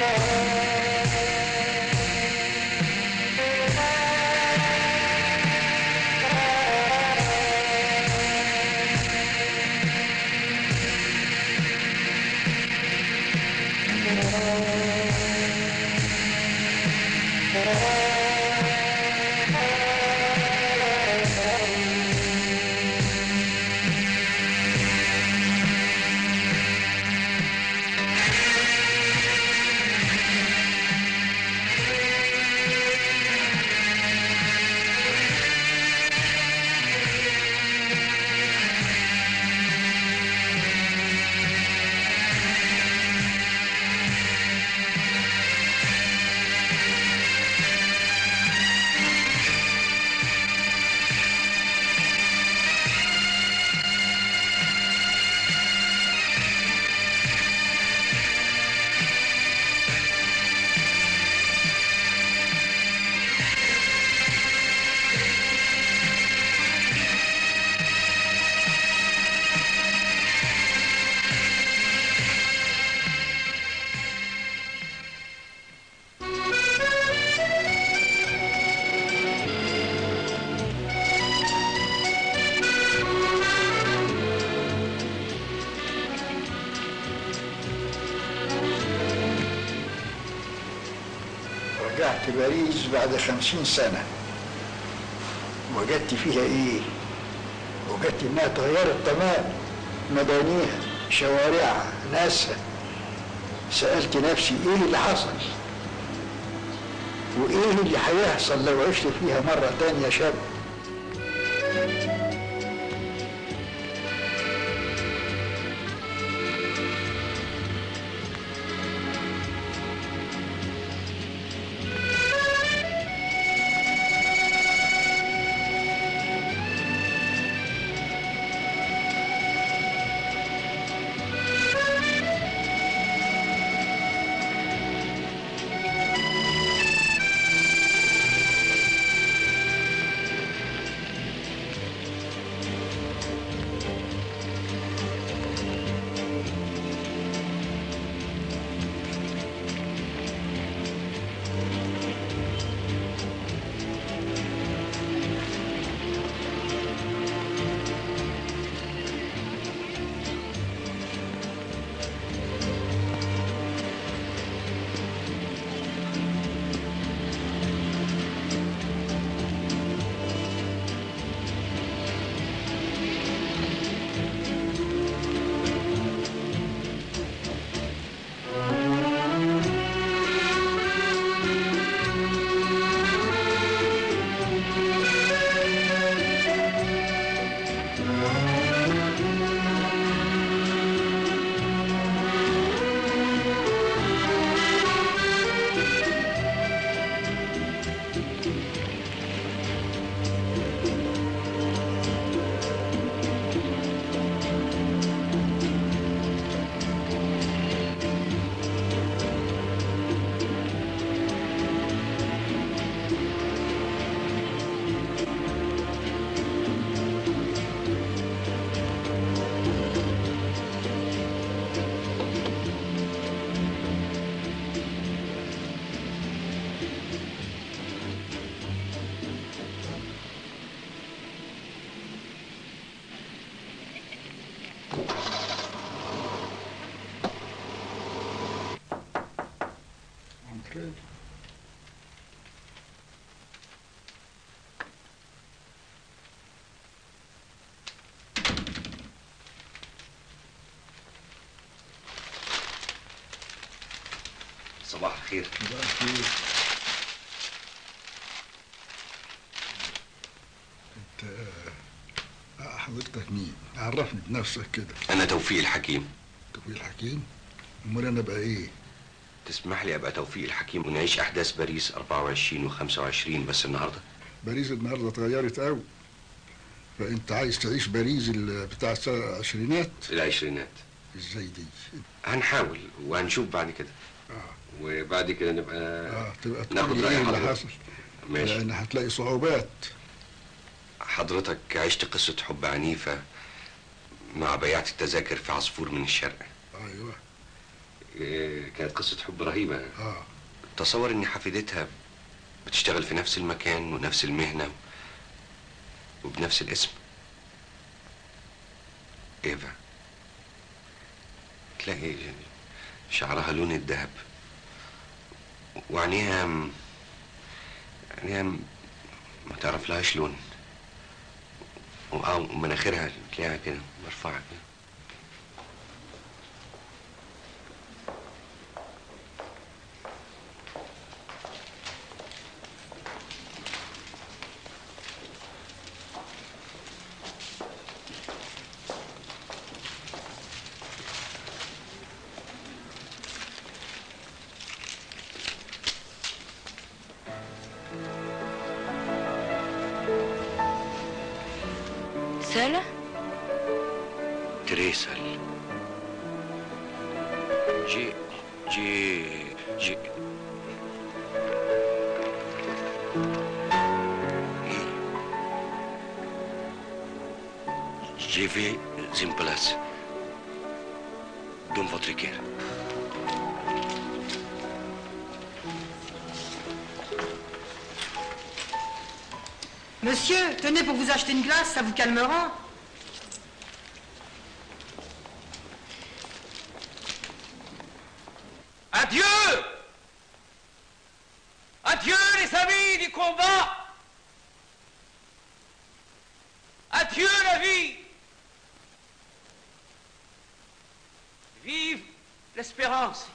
رجعت باريس بعد خمسين سنة وجدت فيها ايه وجدت انها اتغيرت تمام مبانيها شوارعها ناسها سألت نفسي ايه اللي حصل وايه اللي هيحصل لو عشت فيها مرة تانية شاب صباح الخير انت آه، حضرتك مين؟ عرفني بنفسك كده انا توفيق الحكيم توفيق الحكيم امال انا بقى ايه؟ تسمح لي ابقى توفيق الحكيم ونعيش احداث باريس 24 و25 بس النهارده باريس النهارده اتغيرت قوي فانت عايز تعيش باريس ال- بتاع السنه العشرينات العشرينات ازاي دي؟ هنحاول وهنشوف بعد كده اه وبعد كده نبقى اه تبقى ناخد تقول لي رأي ايه اللي حضرتك. حصل ماشي لان هتلاقي صعوبات حضرتك عشت قصة حب عنيفة مع بياعة التذاكر في عصفور من الشرق ايوه إيه، كانت قصة حب رهيبة اه تصور إن حفيدتها بتشتغل في نفس المكان ونفس المهنة وبنفس الاسم إيفا تلاقي شعرها لون الذهب وعينيها م- عينيها م- ما تعرف لهاش لون و- آه، ومناخيرها تلاقيها كده مرفوعة كده Seule Très seul. J'ai. J'ai. J'ai. Et- J'ai vu une place dans votre cœur. Monsieur, tenez pour vous acheter une glace, ça vous calmera. Adieu Adieu les amis du combat Adieu la vie Vive l'espérance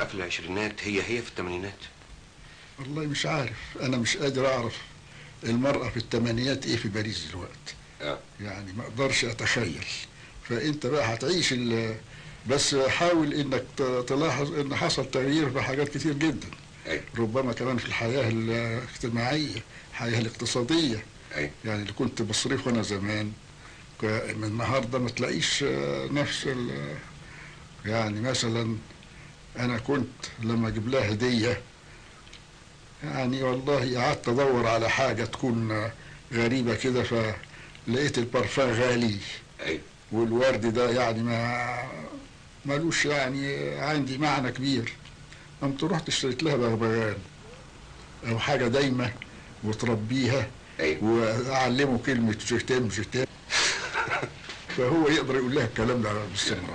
في العشرينات هي هي في الثمانينات والله مش عارف انا مش قادر اعرف المرأة في الثمانينات ايه في باريس دلوقتي اه يعني ما اقدرش اتخيل فانت بقى هتعيش ال- بس حاول انك ت- تلاحظ ان حصل تغيير في حاجات كتير جدا ايوه ربما كمان في الحياة الاجتماعية الحياة الاقتصادية ايوه يعني اللي كنت بصرفه انا زمان ك- من النهارده ما تلاقيش آه، نفس ال- يعني مثلا انا كنت لما اجيب لها هديه يعني والله قعدت ادور على حاجه تكون آه، غريبه كده فلقيت البرفان غالي ايوه والورد ده يعني ما ملوش يعني عندي معنى كبير قمت رحت اشتريت لها بغبغان او حاجه دايمه وتربيها ايوه واعلمه كلمه جتام جتام فهو يقدر يقول لها الكلام ده باستمرار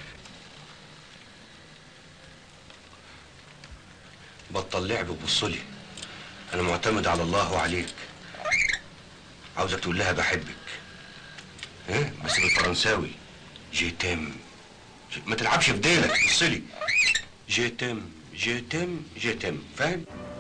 بطل لعب وبصلي انا معتمد على الله وعليك عاوزك تقول لها بحبك ها بس بالفرنساوي جيتام ما تلعبش في ديلك بصلي جيتام جيتام جيتام فاهم